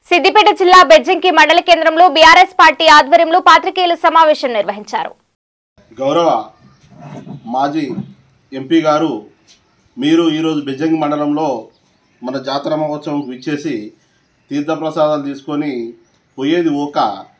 సిద్దిపేట జిల్లా బెజ్జంకి మండల కేంద్రంలో బీఆర్ఎస్ పార్టీ ఆధ్వర్యంలో పాత్రికేయుల సమావేశం నిర్వహించారు గౌరవ మాజీ ఎంపీ గారు మీరు ఈరోజు బెజ్జంగి మండలంలో మన జాతర మహోత్సవం విచ్చేసి తీర్థప్రసాదాలు తీసుకొని పోయేది ఓక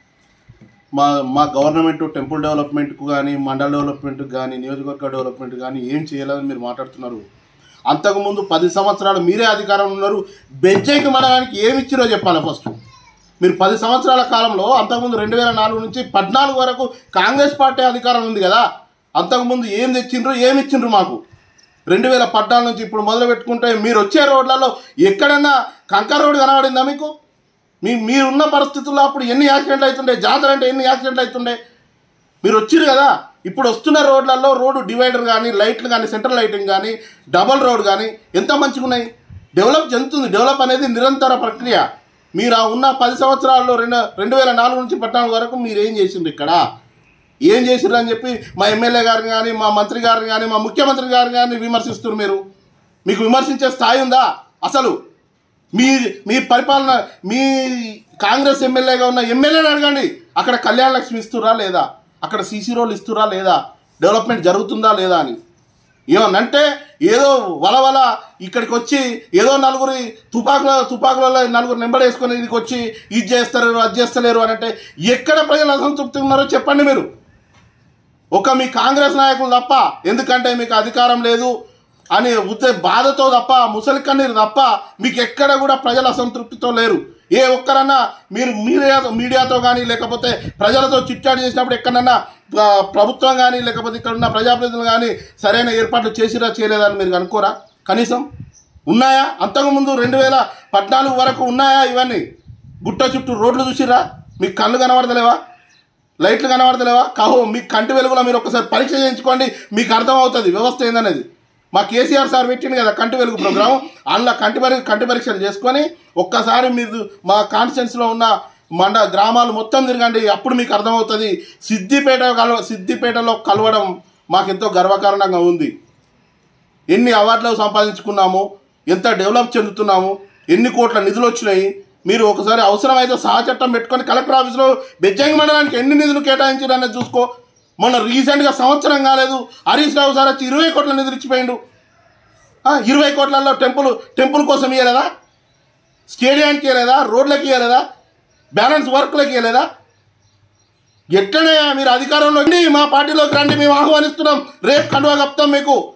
మా మా గవర్నమెంట్ టెంపుల్ డెవలప్మెంట్కు కానీ మండల డెవలప్మెంట్కి కానీ నియోజకవర్గ డెవలప్మెంట్ కానీ ఏం చేయలేదని మీరు మాట్లాడుతున్నారు అంతకుముందు పది సంవత్సరాలు మీరే అధికారంలో ఉన్నారు బెజ్జంకి మండలానికి ఏమి ఇచ్చిరో చెప్పాలి ఫస్ట్ మీరు పది సంవత్సరాల కాలంలో అంతకుముందు రెండు వేల నాలుగు నుంచి పద్నాలుగు వరకు కాంగ్రెస్ పార్టీ అధికారం ఉంది కదా అంతకుముందు ఏం తెచ్చిండ్రు ఏమి ఇచ్చిండ్రు మాకు రెండు వేల పద్నాలుగు నుంచి ఇప్పుడు మొదలు పెట్టుకుంటే మీరు వచ్చే రోడ్లలో ఎక్కడైనా కంకర్ రోడ్ కనబడిందా మీకు మీ మీరున్న పరిస్థితుల్లో అప్పుడు ఎన్ని యాక్సిడెంట్లు అవుతుండే జాతర అంటే ఎన్ని యాక్సిడెంట్లు అవుతుండే మీరు వచ్చిరు కదా ఇప్పుడు వస్తున్న రోడ్లలో రోడ్డు డివైడర్ కానీ లైట్లు కానీ సెంట్రల్ లైటింగ్ కానీ డబల్ రోడ్ కానీ ఎంత మంచిగా ఉన్నాయి డెవలప్ చెందుతుంది డెవలప్ అనేది నిరంతర ప్రక్రియ మీరు ఆ ఉన్న పది సంవత్సరాల్లో రెండు రెండు వేల నాలుగు నుంచి పద్నాలుగు వరకు మీరు ఏం చేసిండ్రు ఇక్కడ ఏం చేసిండ్రు అని చెప్పి మా ఎమ్మెల్యే గారిని కానీ మా మంత్రి గారిని కానీ మా ముఖ్యమంత్రి గారిని కానీ విమర్శిస్తున్నారు మీరు మీకు విమర్శించే స్థాయి ఉందా అసలు మీ మీ పరిపాలన మీ కాంగ్రెస్ ఎమ్మెల్యేగా ఉన్న ఎమ్మెల్యేని అడగండి అక్కడ కళ్యాణ లక్ష్మి ఇస్తురా లేదా అక్కడ సీసీ రోడ్లు ఇస్తురా లేదా డెవలప్మెంట్ జరుగుతుందా లేదా అని ఏమనంటే ఏదో వలవల ఇక్కడికి వచ్చి ఏదో నలుగురి తుపాకుల తుపాకులలో నలుగురు నెంబడేసుకొని ఇక్కడికి వచ్చి ఇది చేస్తారు అది చేస్తలేరు అని అంటే ఎక్కడ ప్రజలు అసంతృప్తి ఉన్నారో చెప్పండి మీరు ఒక మీ కాంగ్రెస్ నాయకులు తప్ప ఎందుకంటే మీకు అధికారం లేదు అని ఉత్తే బాధతో తప్ప ముసలి కన్నీరు తప్ప మీకు ఎక్కడ కూడా ప్రజల అసంతృప్తితో లేరు ఏ ఒక్కరన్నా మీరు మీడియా మీడియాతో కానీ లేకపోతే ప్రజలతో చిట్చాటు చేసినప్పుడు ఎక్కడన్నా ఆ, ప్రభుత్వం కానీ లేకపోతే ఇక్కడ ఉన్న ప్రజాప్రతినిధులు కానీ సరైన ఏర్పాట్లు చేసిరా చేయలేదని మీరు అనుకోరా కనీసం ఉన్నాయా అంతకుముందు రెండు వేల పద్నాలుగు వరకు ఉన్నాయా ఇవన్నీ గుట్ట చుట్టూ రోడ్లు చూసిరా మీకు కళ్ళు కనబడతలేవా లైట్లు కనబడతలేవా కాహో మీ కంటి వెలుగులో మీరు ఒకసారి పరీక్ష చేయించుకోండి మీకు అర్థమవుతుంది వ్యవస్థ ఏందనేది మా కేసీఆర్ సార్ పెట్టింది కదా కంటి వెలుగు ప్రోగ్రామ్ అందులో కంటి పరి కంటి పరీక్షలు చేసుకొని ఒక్కసారి మీరు మా కాన్స్టిట్యున్సీలో ఉన్న మండ గ్రామాలు మొత్తం తిరగండి అప్పుడు మీకు అర్థమవుతుంది సిద్దిపేట కలవ సిద్దిపేటలో కలవడం మాకెంతో గర్వకారణంగా ఉంది ఎన్ని అవార్డులు సంపాదించుకున్నాము ఎంత డెవలప్ చెందుతున్నాము ఎన్ని కోట్ల నిధులు వచ్చినాయి మీరు ఒకసారి అవసరమైతే సహా చట్టం పెట్టుకొని కలెక్టర్ ఆఫీస్లో బెజ్జంగి మండలానికి ఎన్ని నిధులు కేటాయించారనేది చూసుకో మొన్న రీసెంట్గా సంవత్సరం కాలేదు హరీష్ రావు సార్ వచ్చి ఇరవై కోట్ల నిధులు ఇచ్చిపోయిండు ఆ, ఇరవై కోట్లలో టెంపుల్ టెంపుల్ కోసం ఇవ్వలేదా స్టేడియానికి ఇవ్వలేదా రోడ్లకి ఇవ్వలేదా బ్యాలెన్స్ వర్క్లకి ఇవ్వలేదా ఎట్లనే మీరు అధికారంలో ఉండి మా పార్టీలోకి రండి మేము ఆహ్వానిస్తున్నాం రేపు కండువా కప్తాం మీకు